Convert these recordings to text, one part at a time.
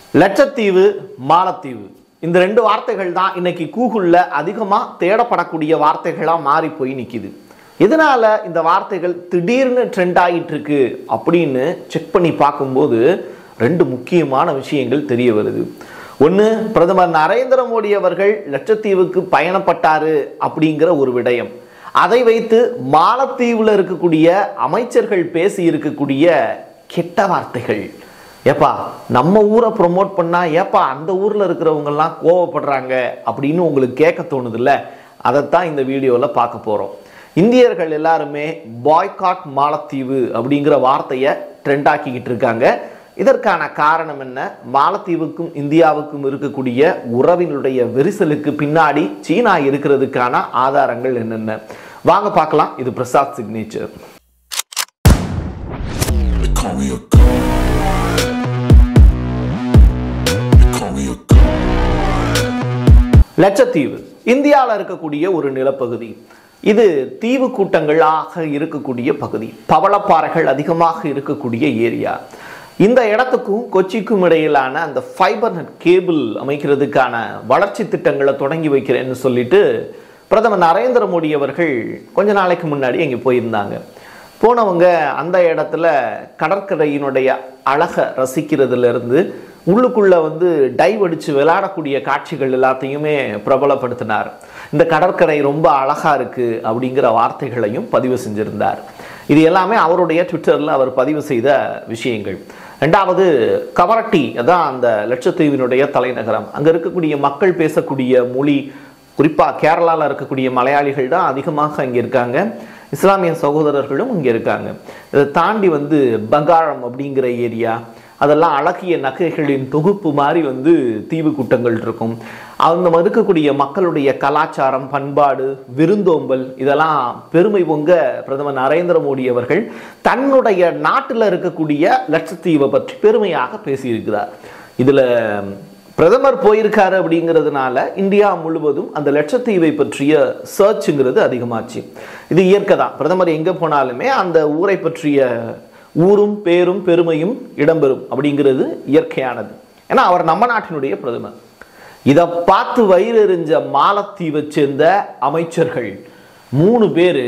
லட்சத்தீவு மாலத்தீவு இந்த ரெண்டு வார்த்தைகள் தான் இன்னைக்கு கூகுளில் அதிகமாக தேடப்படக்கூடிய வார்த்தைகளாக மாறி போய் நிற்கிது எதனால இந்த வார்த்தைகள் திடீர்னு ட்ரெண்ட் ஆகிட்டு இருக்கு அப்படின்னு செக் பண்ணி பார்க்கும்போது ரெண்டு முக்கியமான விஷயங்கள் தெரிய வருது ஒன்று பிரதமர் நரேந்திர மோடி அவர்கள் லட்சத்தீவுக்கு பயணப்பட்டாரு அப்படிங்கிற ஒரு விடயம் அதை வைத்து மாலத்தீவில் இருக்கக்கூடிய அமைச்சர்கள் பேசி இருக்கக்கூடிய கெட்ட வார்த்தைகள் ஏப்பா நம்ம ஊரை ப்ரொமோட் பண்ணா ஏப்பா அந்த ஊர்ல இருக்கிறவங்கெல்லாம் கோவப்படுறாங்க அப்படின்னு உங்களுக்கு கேட்க தோணுதுல்ல அதைத்தான் இந்த வீடியோவில் பார்க்க போறோம் இந்தியர்கள் எல்லாருமே பாய்காட் மாலத்தீவு அப்படிங்கிற வார்த்தையை ட்ரெண்ட் ஆக்கிக்கிட்டு இருக்காங்க இதற்கான காரணம் என்ன மாலத்தீவுக்கும் இந்தியாவுக்கும் இருக்கக்கூடிய உறவினுடைய விரிசலுக்கு பின்னாடி சீனா இருக்கிறதுக்கான ஆதாரங்கள் என்னென்ன வாங்க பார்க்கலாம் இது Prasad signature They call me a god. They call me a god. Lakshadweep இந்தியாவில் இருக்கக்கூடிய ஒரு நிலப்பகுதி இது தீவு கூட்டங்களாக இருக்கக்கூடிய பகுதி பவளப்பாறைகள் அதிகமாக இருக்கக்கூடிய ஏரியா இந்த இடத்துக்கும் கொச்சிக்கும் இடையிலான அந்த ஃபைபர் நெட் கேபிள் அமைக்கிறதுக்கான வளர்ச்சி திட்டங்களை தொடங்கி வைக்கிறேன்னு சொல்லிட்டு பிரதமர் நரேந்திர மோடி அவர்கள் கொஞ்ச நாளைக்கு முன்னாடி அங்கே போயிருந்தாங்க போனவங்க அந்த இடத்துல கடற்கரையினுடைய அழகை ரசிக்கிறதுல இருந்து உள்ளுக்குள்ள வந்து டைவ் அடிச்சு விளையாடக்கூடிய காட்சிகள் எல்லாத்தையுமே பிரபலப்படுத்தினார் இந்த கடற்கரை ரொம்ப அழகா இருக்கு அப்படிங்கிற வார்த்தைகளையும் பதிவு செஞ்சிருந்தார் இது எல்லாமே அவருடைய ட்விட்டரில் அவர் பதிவு செய்த விஷயங்கள் ரெண்டாவது கவரட்டி அதான் அந்த லட்சத்தீவினுடைய தலைநகரம் அங்கே இருக்கக்கூடிய மக்கள் பேசக்கூடிய மொழி குறிப்பாக கேரளாவில் இருக்கக்கூடிய மலையாளிகள் தான் அதிகமாக அங்கே இருக்காங்க இஸ்லாமிய சகோதரர்களும் இங்கே இருக்காங்க இதை தாண்டி வந்து பங்காளம் அப்படிங்கிற ஏரியா அதெல்லாம் அழகிய நகைகளின் தொகுப்பு மாதிரி வந்து தீவு கூட்டங்கள் இருக்கும் அந்த இருக்கக்கூடிய மக்களுடைய கலாச்சாரம் பண்பாடு விருந்தோம்பல் இதெல்லாம் பெருமை பொங்க பிரதமர் நரேந்திர மோடி அவர்கள் தன்னுடைய நாட்டில் இருக்கக்கூடிய லட்சத்தீவை பற்றி பெருமையாக பேசியிருக்கிறார் இதில் பிரதமர் போயிருக்காரு அப்படிங்கிறதுனால இந்தியா முழுவதும் அந்த லட்சத்தீவை பற்றிய சர்ச்சுங்கிறது அதிகமாச்சு இது இயற்கை தான் பிரதமர் எங்கே போனாலுமே அந்த ஊரை பற்றிய ஊரும் பேரும் பெருமையும் இடம்பெறும் அப்படிங்கிறது இயற்கையானது ஏன்னா அவர் நம்ம நாட்டினுடைய பிரதமர் இதை பார்த்து வயிறு எறிஞ்ச மாலத்தீவை சேர்ந்த அமைச்சர்கள் மூணு பேர்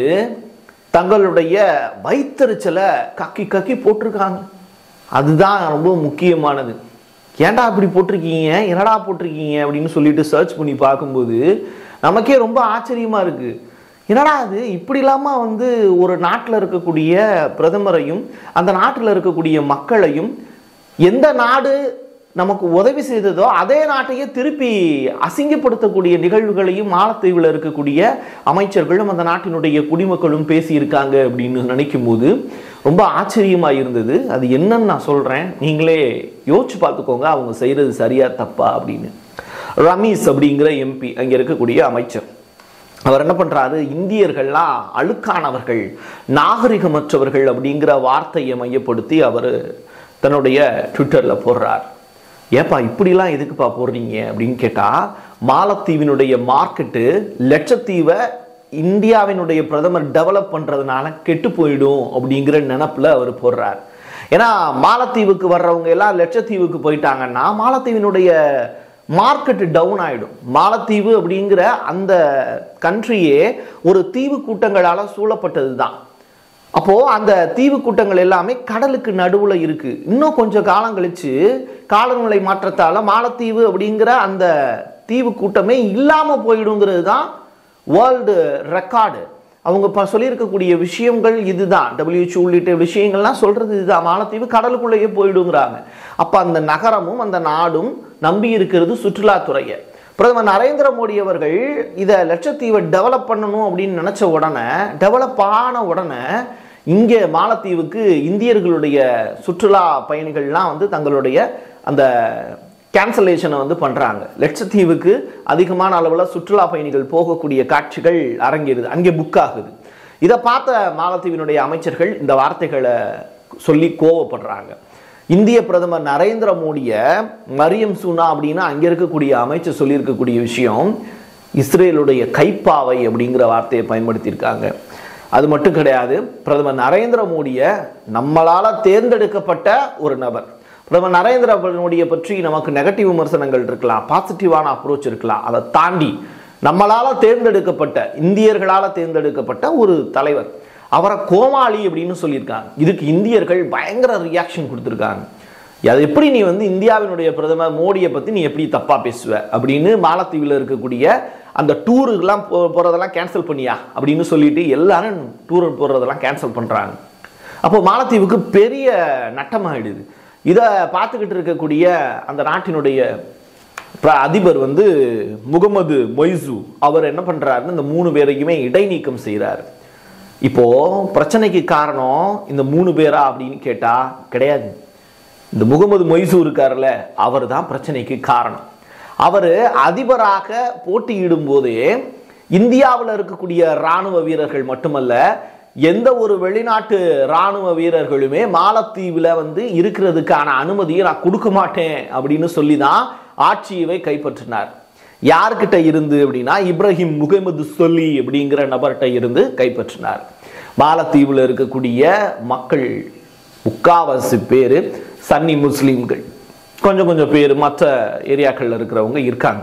தங்களுடைய வயிற்றறிச்சலை கக்கி கக்கி போட்டிருக்காங்க அதுதான் ரொம்ப முக்கியமானது ஏன்டா இப்படி போட்டிருக்கீங்க என்னடா போட்டிருக்கீங்க அப்படின்னு சொல்லிட்டு சர்ச் பண்ணி பார்க்கும்போது நமக்கே ரொம்ப ஆச்சரியமா இருக்கு என்னடா அது இப்படி இல்லாம வந்து ஒரு நாட்டில் இருக்கக்கூடிய பிரதமரையும் அந்த நாட்டில் இருக்கக்கூடிய மக்களையும் எந்த நாடு நமக்கு உதவி செய்ததோ அதே நாட்டையே திருப்பி அசிங்கப்படுத்தக்கூடிய நிகழ்வுகளையும் மாலத்தீவில் இருக்கக்கூடிய அமைச்சர்களும் அந்த நாட்டினுடைய குடிமக்களும் பேசியிருக்காங்க அப்படின்னு நினைக்கும் போது ரொம்ப ஆச்சரியமாக இருந்தது அது என்னன்னு நான் சொல்கிறேன் நீங்களே யோசிச்சு பார்த்துக்கோங்க அவங்க செய்கிறது சரியா தப்பா அப்படின்னு ரமீஸ் அப்படிங்கிற எம்பி அங்கே இருக்கக்கூடிய அமைச்சர் அவர் என்ன பண்றாரு இந்தியர்கள்லாம் அழுக்கானவர்கள் நாகரிகமற்றவர்கள் அப்படிங்கிற வார்த்தையை மையப்படுத்தி அவர் தன்னுடைய ட்விட்டரில் போடுறார் ஏப்பா இப்படிலாம் எதுக்குப்பா போடுறீங்க அப்படின்னு கேட்டால் மாலத்தீவினுடைய மார்க்கெட்டு லட்சத்தீவை இந்தியாவினுடைய பிரதமர் டெவலப் பண்ணுறதுனால கெட்டு போயிடும் அப்படிங்கிற நினப்பில் அவர் போடுறார் ஏன்னா மாலத்தீவுக்கு வர்றவங்க எல்லாம் லட்சத்தீவுக்கு போயிட்டாங்கன்னா மாலத்தீவினுடைய மார்க்கெட் டவுன் ஆயிடும் மாலத்தீவு அப்படிங்கிற அந்த கண்ட்ரியே ஒரு தீவு கூட்டங்களால் சூழப்பட்டது தான் அப்போ அந்த தீவு கூட்டங்கள் எல்லாமே கடலுக்கு நடுவுல இருக்கு இன்னும் கொஞ்சம் காலம் கழிச்சு காலநிலை மாற்றத்தால மாலத்தீவு அப்படிங்கிற அந்த தீவு கூட்டமே இல்லாம போயிடுங்கிறது தான் வேர்ல்டு ரெக்கார்டு அவங்க இப்போ சொல்லியிருக்கக்கூடிய விஷயங்கள் இதுதான் டபிள்யூஹெச் உள்ளிட்ட விஷயங்கள்லாம் சொல்றது இதுதான் மாலத்தீவு கடலுக்குள்ளேயே போயிடுங்கிறாங்க அப்போ அந்த நகரமும் அந்த நாடும் நம்பி இருக்கிறது சுற்றுலாத்துறையை பிரதமர் நரேந்திர மோடி அவர்கள் இதை லட்சத்தீவை டெவலப் பண்ணணும் அப்படின்னு நினச்ச உடனே டெவலப் ஆன உடனே இங்கே மாலத்தீவுக்கு இந்தியர்களுடைய சுற்றுலா பயணிகள்லாம் வந்து தங்களுடைய அந்த கேன்சலேஷனை வந்து பண்ணுறாங்க லட்சத்தீவுக்கு அதிகமான அளவில் சுற்றுலா பயணிகள் போகக்கூடிய காட்சிகள் அரங்கேறுது அங்கே புக் ஆகுது இதை பார்த்த மாலத்தீவினுடைய அமைச்சர்கள் இந்த வார்த்தைகளை சொல்லி கோவப்படுறாங்க இந்திய பிரதமர் நரேந்திர மோடியை மரியம் சூனா அப்படின்னா அங்கே இருக்கக்கூடிய அமைச்சர் சொல்லியிருக்கக்கூடிய விஷயம் இஸ்ரேலுடைய கைப்பாவை அப்படிங்கிற வார்த்தையை பயன்படுத்தியிருக்காங்க அது மட்டும் கிடையாது பிரதமர் நரேந்திர மோடியை நம்மளால தேர்ந்தெடுக்கப்பட்ட ஒரு நபர் பிரதமர் நரேந்திர மோடியை பற்றி நமக்கு நெகட்டிவ் விமர்சனங்கள் இருக்கலாம் பாசிட்டிவான அப்ரோச் இருக்கலாம் அதை தாண்டி நம்மளால தேர்ந்தெடுக்கப்பட்ட இந்தியர்களால தேர்ந்தெடுக்கப்பட்ட ஒரு தலைவர் அவரை கோமாளி அப்படின்னு சொல்லியிருக்காங்க இதுக்கு இந்தியர்கள் பயங்கர ரியாக்ஷன் கொடுத்துருக்காங்க அது எப்படி நீ வந்து இந்தியாவினுடைய பிரதமர் மோடியை பற்றி நீ எப்படி தப்பாக பேசுவ அப்படின்னு மாலத்தீவில் இருக்கக்கூடிய அந்த டூருக்கெல்லாம் போ போகிறதெல்லாம் கேன்சல் பண்ணியா அப்படின்னு சொல்லிட்டு எல்லாரும் டூர் போகிறதெல்லாம் கேன்சல் பண்ணுறாங்க அப்போ மாலத்தீவுக்கு பெரிய நட்டமாயிடுது இதை பார்த்துக்கிட்டு இருக்கக்கூடிய அந்த நாட்டினுடைய பிர- அதிபர் வந்து முகமது மொய்சு அவர் என்ன பண்றாருன்னு இந்த மூணு பேரையுமே இடைநீக்கம் செய்கிறார் இப்போ பிரச்சனைக்கு காரணம் இந்த மூணு பேரா அப்படின்னு கேட்டா கிடையாது இந்த முகமது மொய்சு இருக்கார்ல அவர் தான் பிரச்சனைக்கு காரணம் அவர் அதிபராக போட்டியிடும் போதே இந்தியாவில் இருக்கக்கூடிய ராணுவ வீரர்கள் மட்டுமல்ல எந்த ஒரு வெளிநாட்டு ராணுவ வீரர்களுமே மாலத்தீவில் வந்து இருக்கிறதுக்கான அனுமதியை நான் கொடுக்க மாட்டேன் அப்படின்னு சொல்லி தான் ஆட்சியவை கைப்பற்றினார் யார்கிட்ட இருந்து அப்படின்னா இப்ராஹிம் முகமது சொல்லி அப்படிங்கிற நபர்கிட்ட இருந்து கைப்பற்றினார் மாலத்தீவில் இருக்கக்கூடிய மக்கள் முக்காவாசி பேர் சன்னி முஸ்லீம்கள் கொஞ்சம் கொஞ்சம் பேர் மற்ற ஏரியாக்கள்ல இருக்கிறவங்க இருக்காங்க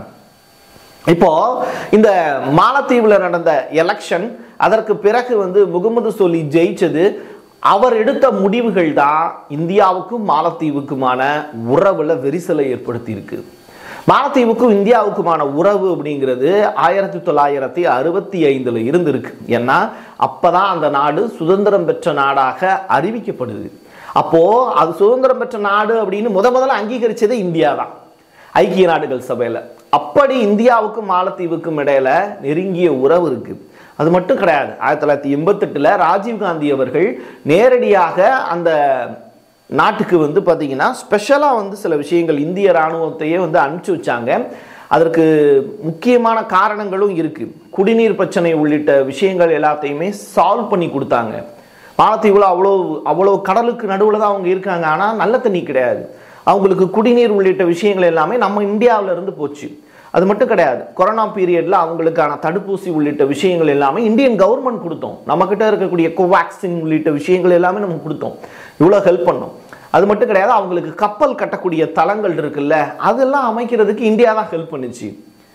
இப்போ இந்த மாலத்தீவில் நடந்த எலெக்ஷன் அதற்கு பிறகு வந்து முகமது சொல்லி ஜெயிச்சது அவர் எடுத்த முடிவுகள் தான் இந்தியாவுக்கும் மாலத்தீவுக்குமான உறவுல விரிசலை ஏற்படுத்தி இருக்கு மாலத்தீவுக்கும் இந்தியாவுக்குமான உறவு அப்படிங்கிறது ஆயிரத்தி தொள்ளாயிரத்தி அறுபத்தி ஐந்துல இருந்து இருக்கு ஏன்னா அப்பதான் அந்த நாடு சுதந்திரம் பெற்ற நாடாக அறிவிக்கப்படுது அப்போ அது சுதந்திரம் பெற்ற நாடு அப்படின்னு முத முதல்ல அங்கீகரிச்சது இந்தியா தான் ஐக்கிய நாடுகள் சபையில அப்படி இந்தியாவுக்கும் மாலத்தீவுக்கும் இடையில நெருங்கிய உறவு இருக்கு அது மட்டும் கிடையாது ஆயிரத்தி தொள்ளாயிரத்தி எண்பத்தெட்டுல ராஜீவ்காந்தி அவர்கள் நேரடியாக அந்த நாட்டுக்கு வந்து பார்த்தீங்கன்னா ஸ்பெஷலாக வந்து சில விஷயங்கள் இந்திய இராணுவத்தையே வந்து அனுப்பிச்சு வச்சாங்க அதற்கு முக்கியமான காரணங்களும் இருக்கு குடிநீர் பிரச்சனை உள்ளிட்ட விஷயங்கள் எல்லாத்தையுமே சால்வ் பண்ணி கொடுத்தாங்க மாலத்தீவில் அவ்வளோ அவ்வளோ கடலுக்கு நடுவில் தான் அவங்க இருக்காங்க ஆனால் நல்ல தண்ணி கிடையாது அவங்களுக்கு குடிநீர் உள்ளிட்ட விஷயங்கள் எல்லாமே நம்ம இந்தியாவுல இருந்து போச்சு அது மட்டும் கிடையாது கொரோனா பீரியட்ல அவங்களுக்கான தடுப்பூசி உள்ளிட்ட விஷயங்கள் எல்லாமே இந்தியன் கவர்மெண்ட் கொடுத்தோம் நம்ம கிட்ட இருக்கக்கூடிய கோவாக்சின் உள்ளிட்ட விஷயங்கள் எல்லாமே நம்ம கொடுத்தோம் இவ்வளோ ஹெல்ப் பண்ணோம் அது மட்டும் கிடையாது அவங்களுக்கு கப்பல் கட்டக்கூடிய தளங்கள் இருக்குல்ல அதெல்லாம் அமைக்கிறதுக்கு இந்தியா தான் ஹெல்ப் பண்ணுச்சு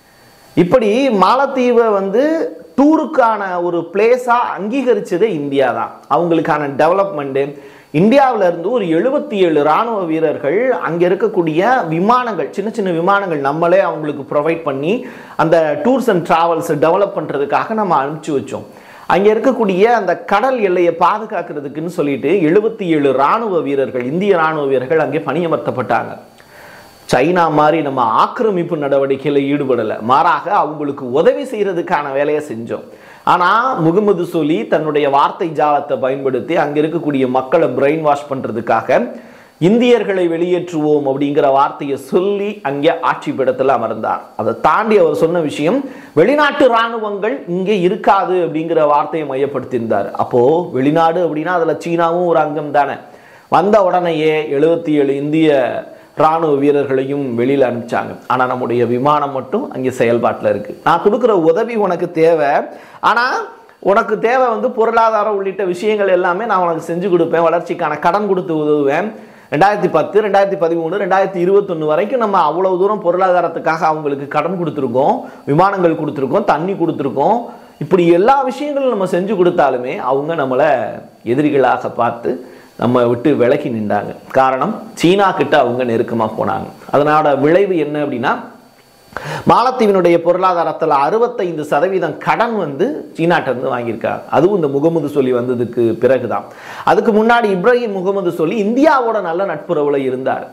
இப்படி மாலத்தீவை வந்து டூருக்கான ஒரு பிளேஸா அங்கீகரிச்சதே இந்தியா தான் அவங்களுக்கான டெவலப்மெண்ட்டு இந்தியாவுல இருந்து ஒரு எழுபத்தி ஏழு ராணுவ வீரர்கள் அங்க இருக்கக்கூடிய விமானங்கள் சின்ன சின்ன விமானங்கள் நம்மளே அவங்களுக்கு ப்ரொவைட் பண்ணி அந்த டூர்ஸ் அண்ட் டிராவல்ஸ் டெவலப் பண்றதுக்காக நம்ம அனுப்பிச்சு வச்சோம் அங்க இருக்கக்கூடிய அந்த கடல் எல்லையை பாதுகாக்கிறதுக்குன்னு சொல்லிட்டு எழுபத்தி ஏழு ராணுவ வீரர்கள் இந்திய ராணுவ வீரர்கள் அங்கே பணியமர்த்தப்பட்டாங்க சைனா மாதிரி நம்ம ஆக்கிரமிப்பு நடவடிக்கையில் ஈடுபடலை மாறாக அவங்களுக்கு உதவி செய்யறதுக்கான வேலையை செஞ்சோம் ஆனா முகமது சோலி தன்னுடைய வார்த்தை ஜாலத்தை பயன்படுத்தி அங்க இருக்கக்கூடிய மக்களை பிரெயின் வாஷ் பண்றதுக்காக இந்தியர்களை வெளியேற்றுவோம் அப்படிங்கிற வார்த்தையை சொல்லி அங்கே ஆட்சி பீடத்தில் அமர்ந்தார் அதை தாண்டி அவர் சொன்ன விஷயம் வெளிநாட்டு இராணுவங்கள் இங்கே இருக்காது அப்படிங்கிற வார்த்தையை மையப்படுத்தியிருந்தார் அப்போ வெளிநாடு அப்படின்னா அதுல சீனாவும் ஒரு அங்கம் தானே வந்த உடனேயே எழுபத்தி ஏழு இந்திய ராணுவ வீரர்களையும் வெளியில் அனுப்பிச்சாங்க ஆனால் நம்முடைய விமானம் மட்டும் அங்கே செயல்பாட்டில் இருக்கு நான் கொடுக்குற உதவி உனக்கு தேவை ஆனால் உனக்கு தேவை வந்து பொருளாதாரம் உள்ளிட்ட விஷயங்கள் எல்லாமே நான் உனக்கு செஞ்சு கொடுப்பேன் வளர்ச்சிக்கான கடன் கொடுத்து உதவுவேன் ரெண்டாயிரத்தி பத்து ரெண்டாயிரத்தி பதிமூணு ரெண்டாயிரத்தி இருபத்தொன்று வரைக்கும் நம்ம அவ்வளவு தூரம் பொருளாதாரத்துக்காக அவங்களுக்கு கடன் கொடுத்துருக்கோம் விமானங்கள் கொடுத்துருக்கோம் தண்ணி கொடுத்துருக்கோம் இப்படி எல்லா விஷயங்களும் நம்ம செஞ்சு கொடுத்தாலுமே அவங்க நம்மளை எதிரிகளாக பார்த்து நம்ம விட்டு விலகி நின்றாங்க காரணம் சீனா கிட்ட அவங்க நெருக்கமா போனாங்க அதனோட விளைவு என்ன அப்படின்னா மாலத்தீவினுடைய பொருளாதாரத்தில் அறுபத்தைந்து சதவீதம் கடன் வந்து சீனாட்ட இருந்து வாங்கியிருக்காங்க அதுவும் இந்த முகமது சொல்லி வந்ததுக்கு பிறகுதான் அதுக்கு முன்னாடி இப்ராஹிம் முகமது சொல்லி இந்தியாவோட நல்ல நட்புறவுல இருந்தார்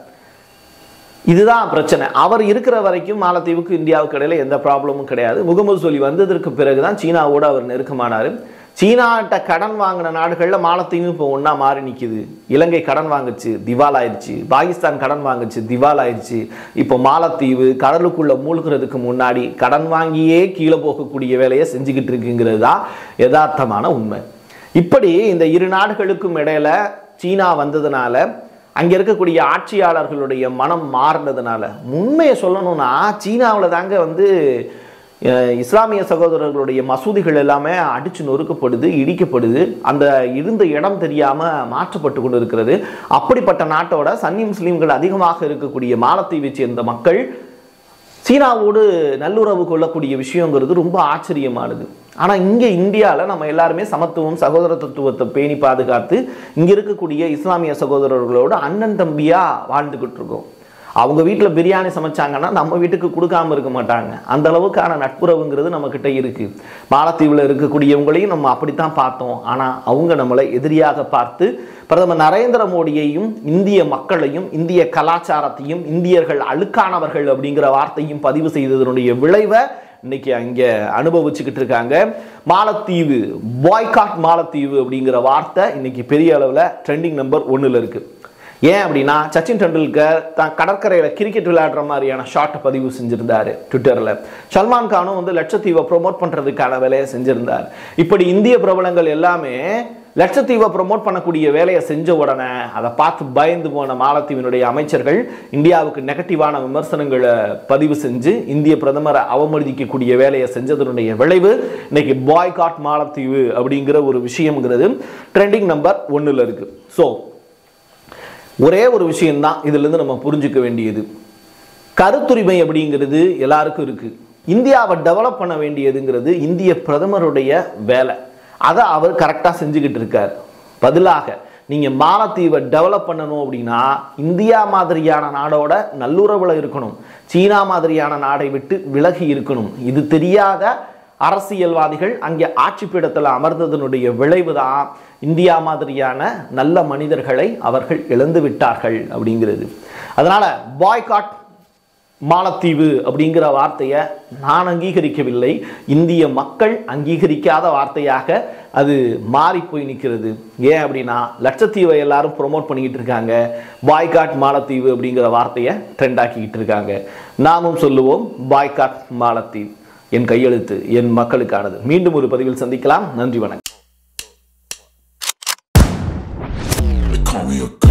இதுதான் பிரச்சனை அவர் இருக்கிற வரைக்கும் மாலத்தீவுக்கு இந்தியாவுக்கு இடையில எந்த ப்ராப்ளமும் கிடையாது முகமது சொல்லி வந்ததற்கு பிறகுதான் சீனாவோட அவர் நெருக்கமானார் சீனாட்ட கடன் வாங்கின நாடுகளில் மாலத்தீவும் இப்போ ஒன்றா மாறி நிற்கிது இலங்கை கடன் வாங்குச்சு திவால் ஆயிடுச்சு பாகிஸ்தான் கடன் வாங்குச்சு திவால் ஆயிடுச்சு இப்போ மாலத்தீவு கடலுக்குள்ள மூழ்கிறதுக்கு முன்னாடி கடன் வாங்கியே கீழே போகக்கூடிய வேலையை செஞ்சுக்கிட்டு இருக்குங்கிறது தான் யதார்த்தமான உண்மை இப்படி இந்த இரு நாடுகளுக்கும் இடையில சீனா வந்ததுனால அங்க இருக்கக்கூடிய ஆட்சியாளர்களுடைய மனம் மாறினதுனால உண்மையை சொல்லணும்னா சீனாவில் தாங்க வந்து அஹ் இஸ்லாமிய சகோதரர்களுடைய மசூதிகள் எல்லாமே அடிச்சு நொறுக்கப்படுது இடிக்கப்படுது அந்த இருந்த இடம் தெரியாம மாற்றப்பட்டு கொண்டு இருக்கிறது அப்படிப்பட்ட நாட்டோட சன்னி முஸ்லீம்கள் அதிகமாக இருக்கக்கூடிய மாலத்தீவை சேர்ந்த மக்கள் சீனாவோடு நல்லுறவு கொள்ளக்கூடிய விஷயங்கிறது ரொம்ப ஆச்சரியமானது ஆனால் இங்கே இந்தியாவில் நம்ம எல்லாருமே சமத்துவம் சகோதர தத்துவத்தை பேணி பாதுகாத்து இங்கே இருக்கக்கூடிய இஸ்லாமிய சகோதரர்களோடு அண்ணன் தம்பியாக வாழ்ந்துக்கிட்டு இருக்கோம் அவங்க வீட்டில் பிரியாணி சமைச்சாங்கன்னா நம்ம வீட்டுக்கு கொடுக்காம இருக்க மாட்டாங்க அந்த அளவுக்கான நட்புறவுங்கிறது நம்மக்கிட்ட இருக்கு மாலத்தீவில் இருக்கக்கூடியவங்களையும் நம்ம அப்படித்தான் பார்த்தோம் ஆனால் அவங்க நம்மளை எதிரியாக பார்த்து பிரதமர் நரேந்திர மோடியையும் இந்திய மக்களையும் இந்திய கலாச்சாரத்தையும் இந்தியர்கள் அழுக்கானவர்கள் அப்படிங்கிற வார்த்தையும் பதிவு செய்ததனுடைய விளைவை இன்னைக்கு அங்கே அனுபவிச்சுக்கிட்டு இருக்காங்க மாலத்தீவு பாய்காட் மாலத்தீவு அப்படிங்கிற வார்த்தை இன்னைக்கு பெரிய அளவில் ட்ரெண்டிங் நம்பர் ஒன்றில் இருக்கு ஏன் அப்படின்னா சச்சின் டெண்டுல்கர் தான் கடற்கரையில் கிரிக்கெட் விளையாடுற மாதிரியான ஷாட்டை பதிவு செஞ்சிருந்தாரு ட்விட்டரில் சல்மான் கானும் வந்து லட்சத்தீவை ப்ரோமோட் பண்ணுறதுக்கான வேலையை செஞ்சிருந்தார் இப்படி இந்திய பிரபலங்கள் எல்லாமே லட்சத்தீவை ப்ரோமோட் பண்ணக்கூடிய வேலையை செஞ்ச உடனே அதை பார்த்து பயந்து போன மாலத்தீவினுடைய அமைச்சர்கள் இந்தியாவுக்கு நெகட்டிவான விமர்சனங்களை பதிவு செஞ்சு இந்திய பிரதமரை அவமதிக்கக்கூடிய வேலையை செஞ்சதனுடைய விளைவு இன்னைக்கு பாய்காட் மாலத்தீவு அப்படிங்கிற ஒரு விஷயம்ங்கிறது ட்ரெண்டிங் நம்பர் ஒன்றில் இருக்கு ஸோ ஒரே ஒரு விஷயம்தான் இதிலிருந்து நம்ம புரிஞ்சுக்க வேண்டியது கருத்துரிமை அப்படிங்கிறது எல்லாருக்கும் இருக்கு இந்தியாவை டெவலப் பண்ண வேண்டியதுங்கிறது இந்திய பிரதமருடைய வேலை அதை அவர் கரெக்டாக செஞ்சுக்கிட்டு இருக்கார் பதிலாக நீங்கள் மாலத்தீவை டெவலப் பண்ணணும் அப்படின்னா இந்தியா மாதிரியான நாடோட நல்லுறவுல இருக்கணும் சீனா மாதிரியான நாடை விட்டு விலகி இருக்கணும் இது தெரியாத அரசியல்வாதிகள் அங்கே ஆட்சி பீடத்தில் அமர்ந்ததனுடைய விளைவு தான் இந்தியா மாதிரியான நல்ல மனிதர்களை அவர்கள் இழந்து விட்டார்கள் அப்படிங்கிறது அதனால பாய்காட் மாலத்தீவு அப்படிங்கிற வார்த்தையை நான் அங்கீகரிக்கவில்லை இந்திய மக்கள் அங்கீகரிக்காத வார்த்தையாக அது மாறி போய் நிற்கிறது ஏன் அப்படின்னா லட்சத்தீவை எல்லாரும் ப்ரொமோட் பண்ணிக்கிட்டு இருக்காங்க பாய்காட் மாலத்தீவு அப்படிங்கிற வார்த்தையை ட்ரெண்ட் ஆக்கிக்கிட்டு இருக்காங்க நாமும் சொல்லுவோம் பாய்காட் மாலத்தீவு என் கையெழுத்து என் மக்களுக்கானது மீண்டும் ஒரு பதிவில் சந்திக்கலாம் நன்றி வணக்கம் They call me a god.